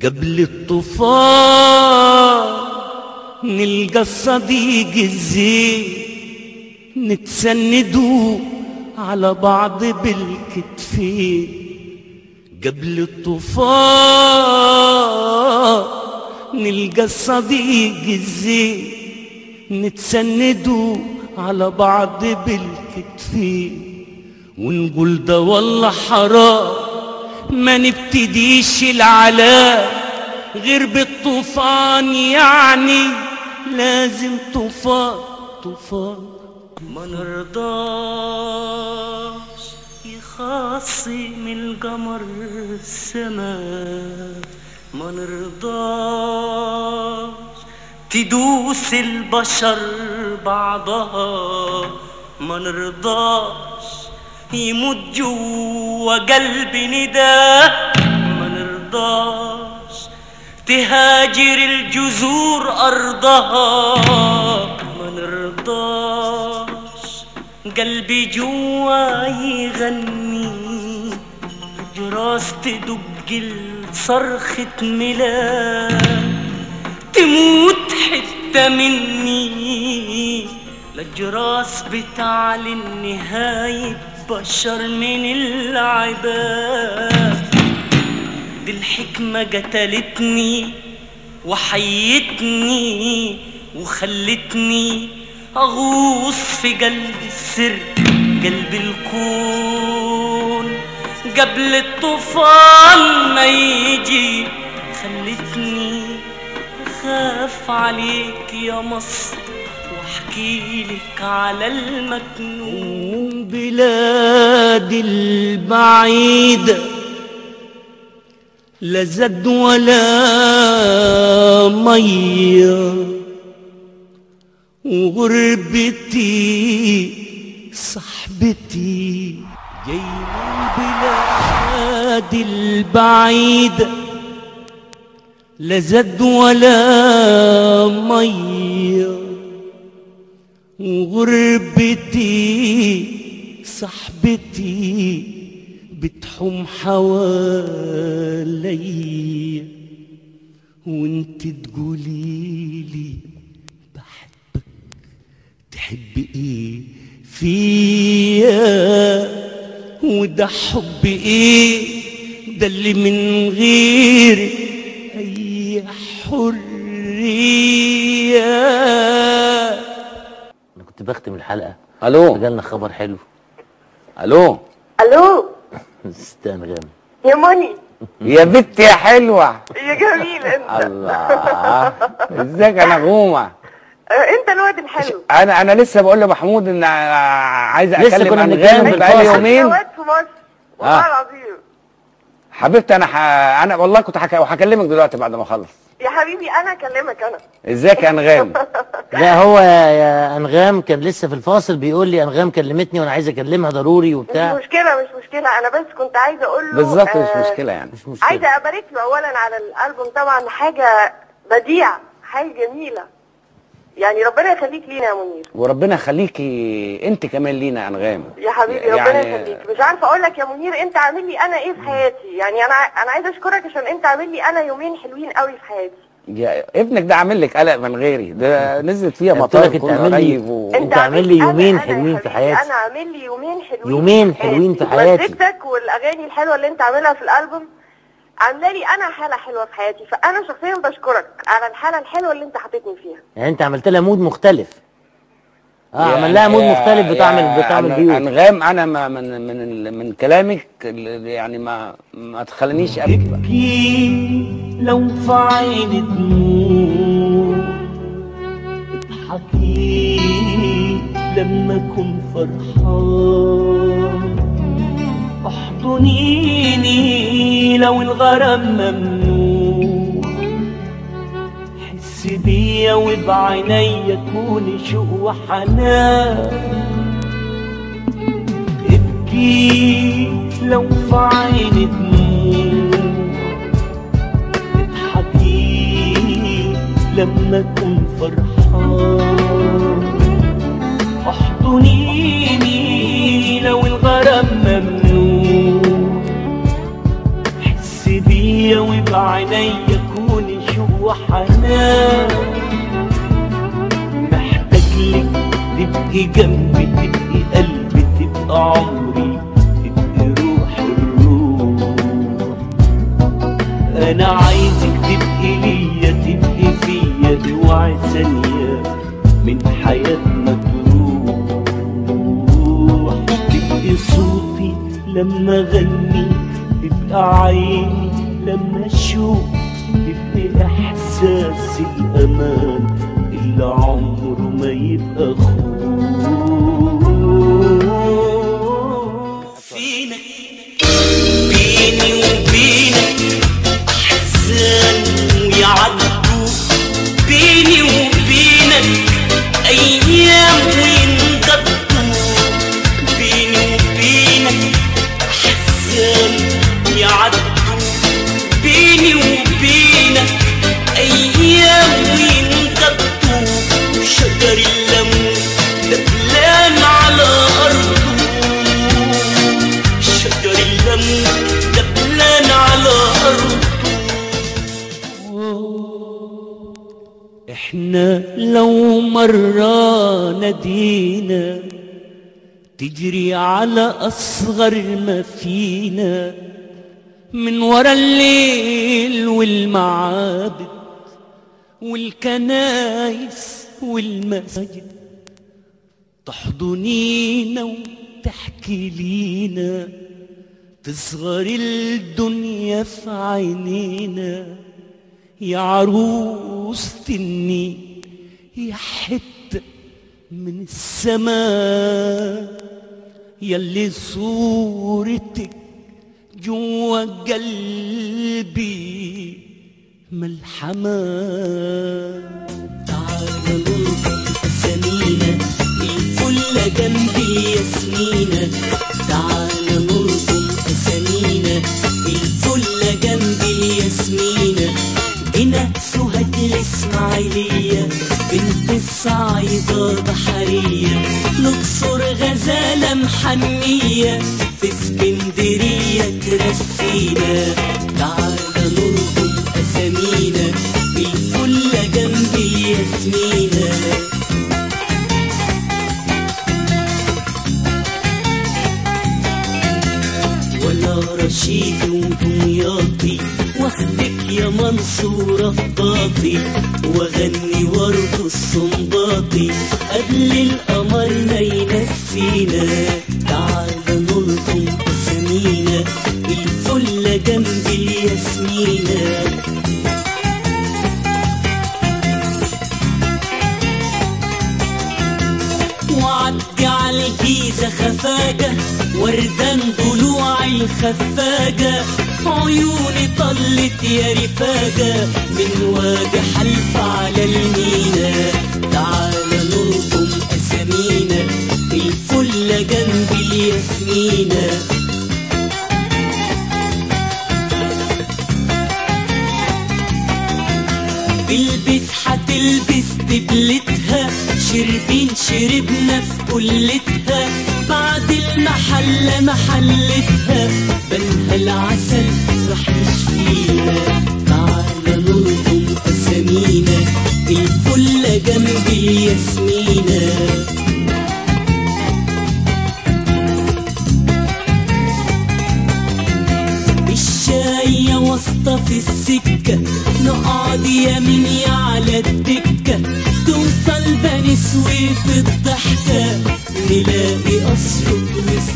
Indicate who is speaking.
Speaker 1: قبل الطوفان نلقى الصديق الزين نتسندوا على بعض بالكتفين قبل الطوفان نلقى الصديق الزين نتسندوا على بعض بالكتفين ونقول ده والله حرام ما نبتديش العلاء غير بالطوفان يعني لازم طوفان طوفان ما نرضاش يخاصم القمر السماء ما نرضاش تدوس البشر بعضها ما نرضاش يموت جوا قلبي نداء ما نرضاش تهاجر الجذور أرضها ما نرضاش قلبي جوا يغني جراس تدق صرخة ميلاد تموت حتة مني للجراس بتعلن نهاية بشر من العباد دي الحكمة قتلتني وحيتني وخلتني أغوص في قلب السر قلب الكون قبل الطوفان ما يجي خلتني أخاف عليك يا مصر واحكي لك على المكنون بلاد البعيدة لا زد ولا مية وغربتي صاحبتي جاي من بلاد البعيده لا زد ولا ميه وغربتي صاحبتي بتحوم حواليا وانت تقوليلي بحبك تحب ايه فيا وده حب ايه ده اللي من غيرك أي حرية
Speaker 2: انا كنت بختم الحلقه
Speaker 3: الو
Speaker 2: جالنا خبر حلو
Speaker 3: الو
Speaker 4: الو
Speaker 2: ست انغام
Speaker 4: يا موني
Speaker 3: يا بنت يا حلوه
Speaker 4: يا جميل انت
Speaker 3: الله ازيك يا نغومه
Speaker 4: آه، انت الواد الحلو
Speaker 3: انا انا لسه بقول لمحمود ان عايز
Speaker 2: لسه
Speaker 3: اكلم
Speaker 2: كنا
Speaker 3: انغام
Speaker 2: بنتكلم
Speaker 3: بقالي
Speaker 2: بالفاصل.
Speaker 3: يومين
Speaker 4: واد في مصر والله
Speaker 3: آه.
Speaker 4: العظيم
Speaker 3: حبيبتي انا ح... انا والله كنت حك... وهكلمك دلوقتي بعد ما اخلص
Speaker 4: يا حبيبي انا اكلمك انا
Speaker 3: ازيك يا انغام
Speaker 2: لا هو يا, يا انغام كان لسه في الفاصل بيقول لي انغام كلمتني وانا عايز اكلمها ضروري
Speaker 4: مش
Speaker 2: وبتاع
Speaker 4: مشكله مش مشكله انا بس كنت عايزه اقول له
Speaker 3: بالظبط مش
Speaker 4: آه،
Speaker 3: مشكله يعني
Speaker 2: مش مشكله
Speaker 4: عايزه ابارك له اولا على الالبوم طبعا حاجه بديعه حاجه جميله يعني ربنا يخليك لينا يا منير
Speaker 3: وربنا يخليكي انت كمان لينا يا انغام
Speaker 4: يا حبيبي ربنا
Speaker 3: يعني-
Speaker 4: يخليك مش عارفه اقول لك يا منير انت عامل لي انا ايه في حياتي يعني انا انا عايزه اشكرك عشان انت عامل لي انا يومين حلوين قوي في حياتي
Speaker 3: يا ابنك ده عامل لك قلق من غيري ده نزلت فيها
Speaker 2: قلت لك
Speaker 3: مطار
Speaker 2: انت
Speaker 3: كل
Speaker 2: عامل لي-
Speaker 3: قريب و...
Speaker 2: انت عامل لي
Speaker 4: أنا-
Speaker 2: يومين
Speaker 4: أنا يا
Speaker 2: حلوين في
Speaker 4: حبيبي،
Speaker 2: حياتي.
Speaker 4: انا عامل لي يومين حلوين
Speaker 2: يومين
Speaker 4: في
Speaker 2: حلوين في
Speaker 4: حياتي.
Speaker 2: حياتي.
Speaker 4: مزيكتك والاغاني الحلوه اللي انت عاملها في الالبوم عامله لي انا حاله حلوه في حياتي فانا شخصيا بشكرك على الحاله الحلوه اللي انت حطيتني فيها
Speaker 2: يعني انت عملت لها مود مختلف اه
Speaker 3: يا-
Speaker 2: عمل لها مود
Speaker 3: يا-
Speaker 2: مختلف بتعمل
Speaker 3: يا
Speaker 2: بتعمل
Speaker 3: أن-
Speaker 2: بيوت
Speaker 3: انغام انا ما من من من كلامك يعني ما ما تخلينيش ابكي بقى
Speaker 1: ابكي لو في عيني دموع اضحكي لما اكون فرحان احضنيني لو الغرام ممنوع حس بيا وبعينيا كوني شوق وحنان ابكي لو في عيني دموع اضحكي لما اكون فرحان احضنيني لو الغرام ممنوع حس بيا وبعينيا وحنان محتاج لك تبقي جنبي تبقي قلبي تبقى عمري تبقي روح الروح انا عايزك تبقي ليا تبقي فيا اوعي ثانية من حياتنا تروح تبقي صوتي لما اغني تبقى عيني لما اشوف تبقي احساس الامان اللي عمره ما يبقى خوف فينك بيني وبينك احزان ويعدوا بيني وبينك ايام وينقضوا بيني وبينك احزان يعدوا بيني وبينك ايام وينقضوا شجر الليمون دبلان على ارضه شجر الليمون دبلان على ارضه احنا لو مرة نادينا تجري على أصغر ما فينا من ورا الليل والمعابد والكنايس والمساجد تحضنينا وتحكي لينا تصغر الدنيا في عينينا يا عروسة النيل يا حتة من السماء يلي صورتك جوا قلبي ملحمة
Speaker 5: تعال نلقي أسامينا الفلة جنبي ياسمينة تعال نلقي أسامينا الفلة جنبي ياسمينة هنا سهد الإسماعيلية بنت الصعيدة بحرية الأقصر غزالة محنية في اسكندرية ترسينا تعال نلقي أسامينا الفلة جنبي ياسمينة ولا رشيد ودمياطي واخدك يا منصورة في باطي واغني ورد الصنباطي قبل القمر ما ينسينا تعال نلطم اسامينا الفلة جنب الياسمينة وعدي على الجيزة خفاجة وردان ضلوع الخفاجة عيوني طلت يا رفاجة من وادي حلف على المينا تعال نلطم أسامينا الفلة جنب الياسمينة تلبس هتلبس دبلتها شربين شربنا في كلتها بعد المحلة محلتها بنها العسل راح يشفينا تعال نلطم أسامينا الفلة جنب الياسمينة الشاية واسطة في السكة نقعد يميني على الدكة توصل بني سويف الضحكة نلاقي قصر وسط